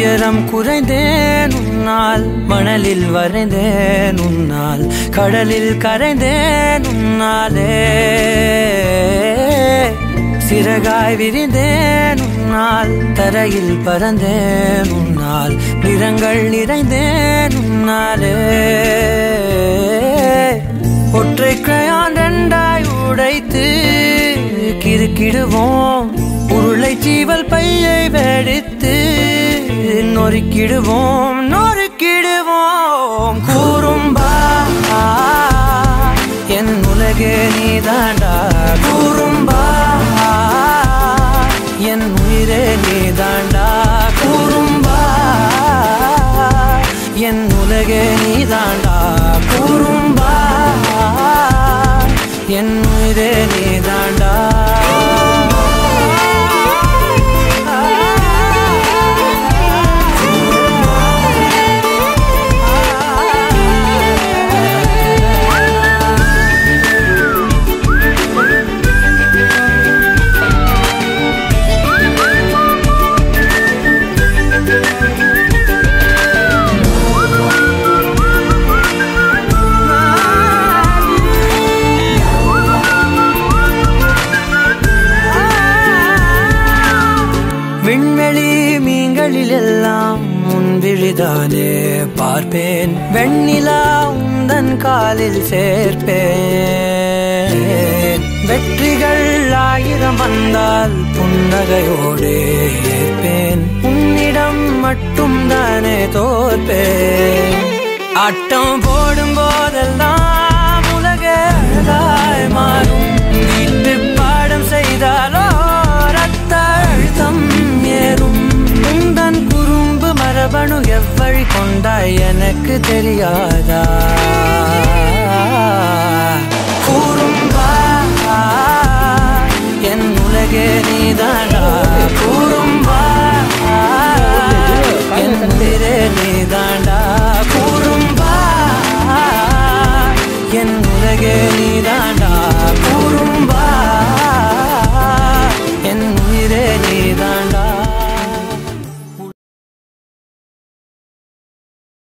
உயரம் குறைந்தேன் உன்னால் மணலில் வரைந்தேன் உன்னால் கடலில் கரைந்தேன் உன்னாலே சிறகாய் விரிந்தேன் உன்னால் தரையில் பறந்தேன் உன்னால் நிறங்கள் நிறைந்தேன் உன்னாலே ஒற்றை கிரையான் ரெண்டாய் உடைத்து கிறுக்கிடுவோம் உருளை சீவல் பையை வெடித்து நொறுக்கிடுவோம் நொறுக்கிடுவோம் கூறும்பா என் உலகே நீதாண்டா கூறும்பா என் உயிரே நீதாண்டா கூறும்பா என் உலகே நீதாண்டா கூறும்பா என் உயிரே நீதாண்டா விண்வெளி மீன்களில் எல்லாம் உன் விழிதானே பார்ப்பேன் வெண்ணிலா உந்தன் காலில் சேர்ப்பேன் வெற்றிகள் ஆயிரம் வந்தால் புன்னகையோடு ஏற்பேன் உன்னிடம் மட்டும் தானே தோற்பேன் ஆட்டம் போடும் போதெல்லாம் உலக அழகாய் மாறும் வீட்டு பாடம் செய்தாலோ ரத்த அழுத்தம் ஏறும் உந்தன் குறும்பு மரபணு எவ்வழி கொண்டாய் எனக்கு தெரியாதா கூறும்பா என் உலகே நீதானா கூ